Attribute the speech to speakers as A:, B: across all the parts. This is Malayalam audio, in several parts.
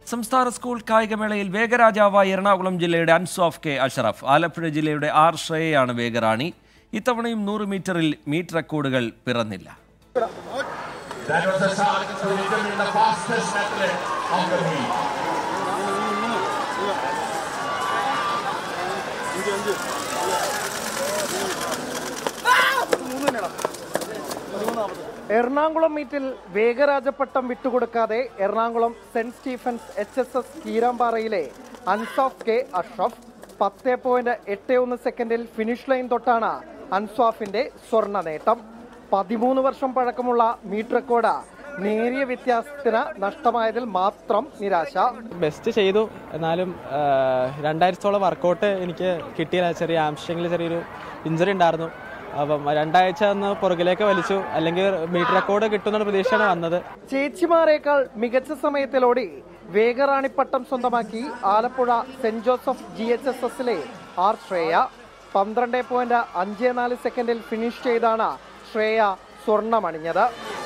A: സംസ്ഥാന സ്കൂൾ കായികമേളയിൽ വേഗരാജാവായ എറണാകുളം ജില്ലയുടെ അൻസ്വാഫ് കെ അഷറഫ് ആലപ്പുഴ ജില്ലയുടെ ആർ ശ്രേയയാണ് വേഗറാണി ഇത്തവണയും നൂറ് മീറ്ററിൽ മീറ്റ് റെക്കോർഡുകൾ പിറന്നില്ല
B: That was the start to becoming the fastest athlete of the meet.
C: Ernakulam മീറ്റിൽ വേഗരാജപ്പട്ടം വിട്ടുകൊടുക്കാതെ Ernakulam saint Stephen's H S S കീരാമ്പാറയിലെ അൻസാഫ് കെ അഷ്റഫ് പത്ത് പോയിന്റ് എട്ട് ഒന്ന് സെക്കൻഡിൽ ഫിനിഷ് ലൈൻ തൊട്ടാണ് അൻസാഫിന്റെ സ്വർണ്ണ നേട്ടം പതിമൂന്ന് വർഷം പഴക്കമുള്ള മീറ്റ് റെക്കോർഡ് നേരിയ വ്യത്യാസത്തിന് നഷ്ടമായതിൽ മാത്രം നിരാശ
D: ബെസ്റ്റ് ചെയ്തു എന്നാലും ആ, രണ്ടാഴ്ചത്തോളം വർക്കൗട്ട് എനിക്ക് കിട്ടിയില്ല ചെറിയ ആംസ്ട്രിങ്ങിൽ ചെറിയൊരു ഇഞ്ചറി ഉണ്ടായിരുന്നു അപ്പം രണ്ടാഴ്ച ഒന്ന് പുറകിലേക്ക് വലിച്ചു അല്ലെങ്കിൽ മീറ്റർ റെക്കോർഡ് കിട്ടുന്ന പ്രതീക്ഷയാണ് വന്നത്
C: ചേച്ചിമാരെക്കാൾ മികച്ച സമയത്തിലോടി വേഗറാണിപ്പട്ടം സ്വന്തമാക്കി Alappuzha saint Joseph G H S എസിലെ ആർ ശ്രേയ പന്ത്രണ്ട് പോയിന്റ് അഞ്ച് നാല് സെക്കൻഡിൽ ഫിനിഷ് ചെയ്താണ് ശ്രേയ സ്വർണമണിഞ്ഞത്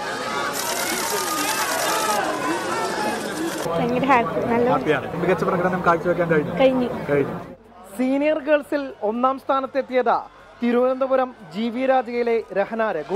E: ഭയങ്കര ഹാപ്പി നല്ല
F: മികച്ച പ്രകടനം കാഴ്ചവെക്കാൻ കഴിഞ്ഞു
E: കഴിഞ്ഞു
F: കഴിഞ്ഞു
C: സീനിയർ ഗേൾസിൽ ഒന്നാം സ്ഥാനത്തെത്തിയത് തിരുവനന്തപുരം ജി വി രാജയിലെ രഹന രഘു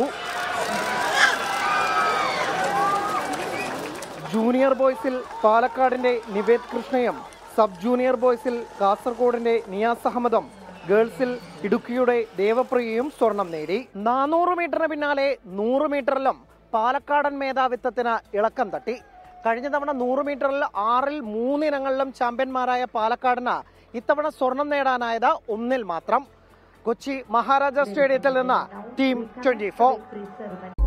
C: ജൂനിയർ ബോയ്സിൽ പാലക്കാടിന്റെ നിവേദ് കൃഷ്ണയും സബ് ജൂനിയർ ബോയ്സിൽ കാസർഗോഡിന്റെ നിയാസ് അഹമ്മദും ഗേൾസിൽ ഇടുക്കിയുടെ ദേവപ്രിയയും സ്വർണം നേടി നാനൂറ് മീറ്ററിന് പിന്നാലെ നൂറ് മീറ്ററിലും പാലക്കാടൻ മേധാവിത്വത്തിന് ഇളക്കം തട്ടി കഴിഞ്ഞ തവണ നൂറ് മീറ്ററിൽ ആറിൽ മൂന്നിനങ്ങളിലും ചാമ്പ്യന്മാരായ പാലക്കാടിന് ഇത്തവണ സ്വർണം നേടാനായത് ഒന്നിൽ മാത്രം കൊച്ചി മഹാരാജ സ്റ്റേഡിയത്തിൽ നിന്ന് ടീം ട്വന്റി